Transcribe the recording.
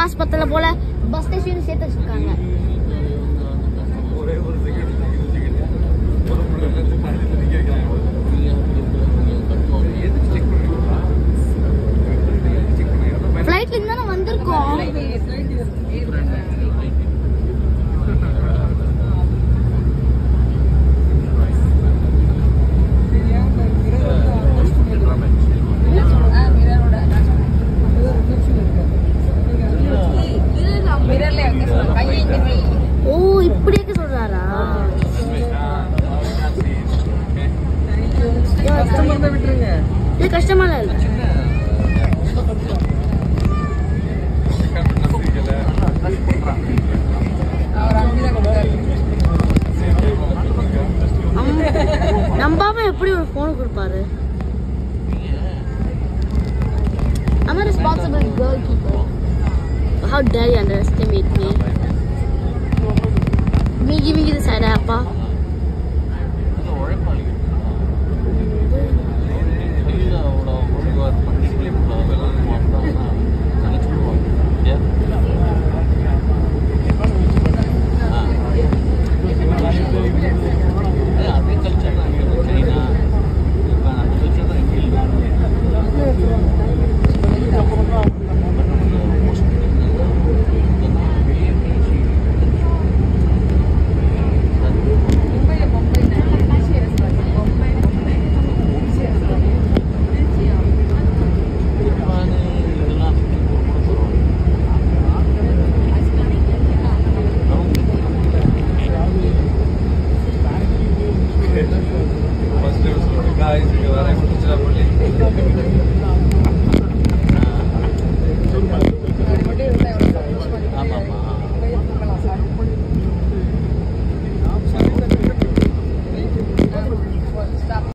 காசு பத்தல போல பஸ் ஸ்டேஷன் சேர்த்து வச்சிருக்காங்க ஒரே ஒரு செகண்ட் ஒரு மணி நேரத்துக்கு முன்னாடி நிக்க வைக்கிறாங்க எதுக்கு செக் பண்ணுறீங்களா செக் பண்ணுறீங்க ஃப்ளைட்ல இருந்து தானே வந்திருக்கோம் ஓ இப்படி இருக்க சொல்றாரா விட்டுருங்க இது கஷ்டமா இல்ல அம்- நம்பாம எப்படி ஒரு போன் கொடுப்பாரு I'm a responsible girl keeper. How dare you underestimate me? Me giving you the side eye, அப்பா ஃபர்ஸ்ட் டைம் சொல்லுங்க காய்ஸ் இங்க வரேன் முடிச்சா சொல்லி